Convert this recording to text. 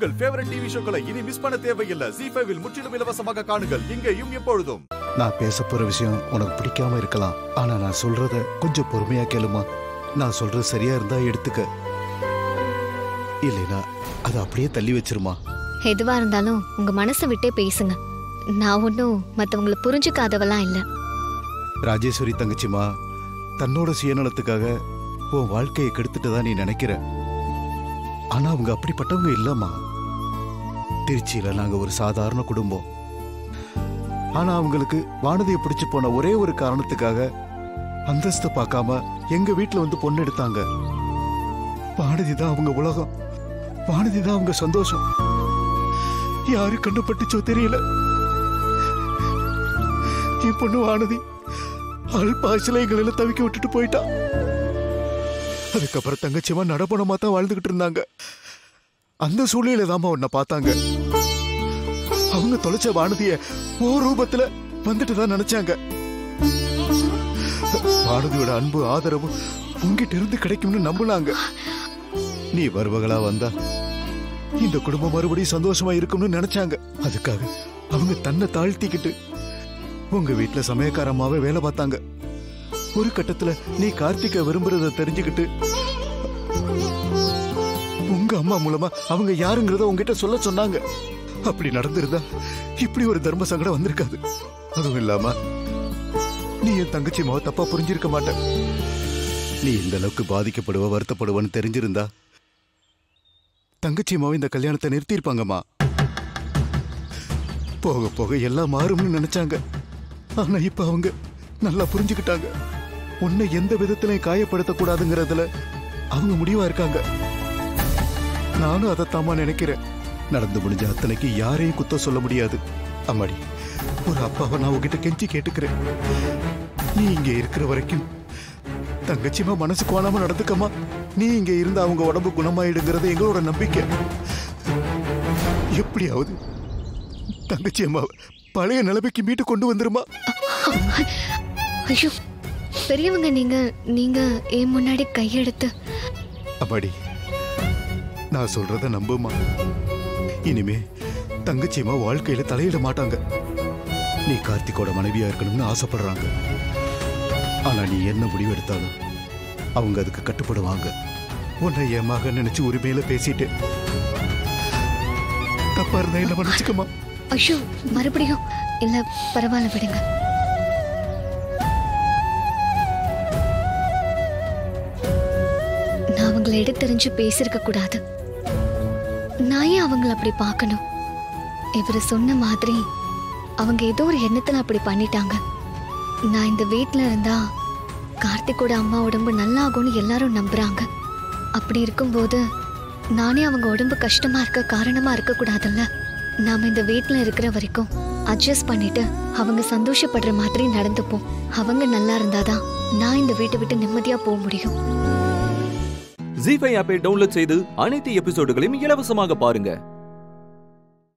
உங்கள் favourite TV ஷோக்களை இனி miss பண்ண தேவையில்லை ஜி ஃபைவில் முற்றிலும் இலவசமாக காணுங்கள் இங்கேயும் எப்பொழுதும் நான் பேச போற விஷயம் உனக்கு பிடிக்காம இருக்கலாம் ஆனா நான் சொல்றத கொஞ்சம் பொறுமையா கேளுமா நான் சொல்றது சரியா இருந்தா எடுத்துக்க இல்லைனா அதை அப்படியே தள்ளி வச்சிருமா எதுவா இருந்தாலும் உங்க மனசை விட்டே பேசுங்க நான் ஒன்றும் மற்றவங்களை புரிஞ்சுக்காதவெல்லாம் இல்லை ராஜேஸ்வரி தங்கச்சிமா தன்னோட சுயநலத்துக்காக உன் வாழ்க்கையை கெடுத்துட்டதா நீ நினைக்கிற ஆனா அவங்க அப்படிப்பட்டவங்க இல்லம்மா திருச்சியில நாங்க ஒரு சாதாரண குடும்பம் ஆனா அவங்களுக்கு வானதியை பிடிச்சு போன ஒரே ஒரு காரணத்துக்காக அந்தஸ்தை பார்க்காம எங்க வீட்டுல வந்து பொண்ணு எடுத்தாங்க வானதி தான் அவங்க உலகம் வானதி தான் அவங்க சந்தோஷம் யாரு கண்டுபட்டுச்சோ தெரியல என் பொண்ணு வானதி அல்பாசில எங்களை தவிக்க விட்டுட்டு போயிட்டா அதுக்கப்புறம் தங்கச்சியமா நடப்பணமா தான் வாழ்ந்துகிட்டு இருந்தாங்க அந்த சூழ்நிலை தாமா உன்னை பார்த்தாங்க அவங்க தொலைச்ச வானதிய ஓ ரூபத்துல வந்துட்டு தான் நினைச்சாங்க வானதியோட அன்பு ஆதரவு உங்ககிட்ட இருந்து கிடைக்கும்னு நம்பினாங்க நீ வருவகளா வந்தா இந்த குடும்பம் மறுபடியும் சந்தோஷமா இருக்கும்னு நினைச்சாங்க அதுக்காக அவங்க தன்னை தாழ்த்திக்கிட்டு உங்க வீட்டுல சமயக்காரமாவே வேலை பார்த்தாங்க ஒரு கட்டத்துல நீ கார்த்திகை விரும்புறத தெரிஞ்சுக்கிட்டு உங்க அம்மா மூலமா அவங்க யாருங்கிறத உங்ககிட்ட சொல்ல சொன்னாங்க அப்படி நடந்திருந்தா இப்படி ஒரு தர்ம சங்கடம் வந்திருக்காது அதுவும் இல்லாம நீ என் தங்கச்சி மாவ தப்பா புரிஞ்சிருக்க மாட்ட நீ இந்த அளவுக்கு பாதிக்கப்படுவ வருத்தப்படுவன்னு தெரிஞ்சிருந்தா தங்கச்சி மாவ இந்த கல்யாணத்தை நிறுத்தியிருப்பாங்கம்மா போக போக எல்லாம் மாறும்னு நினைச்சாங்க ஆனா இப்ப அவங்க நல்லா புரிஞ்சுக்கிட்டாங்க உன்னை எந்த விதத்திலையும் காயப்படுத்தக்கூடாதுங்கிறதுல அவங்க முடிவா இருக்காங்க நானும் அதைத்தாம்மா நினைக்கிறேன் நடந்து முடிஞ்ச அத்தனைக்கு யாரையும் குத்த சொல்ல முடியாது அம்மாடி ஒரு அப்பாவை நான் உங்ககிட்ட கெஞ்சி கேட்டுக்கிறேன் நீ இங்க இருக்கிற வரைக்கும் தங்கச்சிமா மனசு கோணாம நடந்துக்கம்மா நீ இங்க இருந்து அவங்க உடம்பு குணமாயிடுங்கிறது எங்களோட நம்பிக்கை எப்படியாவது தங்கச்சி அம்மா பழைய நிலைமைக்கு மீட்டு கொண்டு வந்துருமா ஐயோ பெரியவங்க நீங்க நீங்க என் முன்னாடி கையெடுத்து அம்மாடி நான் சொல்றத நம்புமா இனிமே தங்கச்சியம்மா வாழ்க்கையில தலையிட மாட்டாங்க நீ கார்த்திகோட மனைவியா இருக்கணும்னு ஆசைப்படுறாங்க ஆனா நீ என்ன முடிவு எடுத்தாலும் அவங்க அதுக்கு கட்டுப்படுவாங்க உன்னை என் மகன் நினைச்சு உரிமையில பேசிட்டு தப்பா இருந்தா என்ன மன்னிச்சுக்கமா ஐயோ மறுபடியும் இல்ல பரவாயில்ல விடுங்க நான் அவங்கள எடுத்தெறிஞ்சு பேசியிருக்க கூடாது நான் ஏன் அவங்கள அப்படி பார்க்கணும் இவர் சொன்ன மாதிரி அவங்க ஏதோ ஒரு எண்ணத்துல அப்படி பண்ணிட்டாங்க நான் இந்த வீட்ல இருந்தா கார்த்திக்கோட அம்மா உடம்பு நல்லாகும்னு எல்லாரும் நம்புறாங்க அப்படி இருக்கும்போது நானே அவங்க உடம்பு கஷ்டமா இருக்க காரணமா இருக்க கூடாதுல்ல நாம இந்த வீட்ல இருக்கிற வரைக்கும் அட்ஜஸ்ட் பண்ணிட்டு அவங்க சந்தோஷப்படுற மாதிரி நடந்துப்போம் அவங்க நல்லா இருந்தாதான் நான் இந்த வீட்டை விட்டு நிம்மதியா போக முடியும் ஜி ஃபைவ் ஆப்பை டவுன்லோட் செய்து அனைத்து எபிசோடுகளையும் இலவசமாக பாருங்க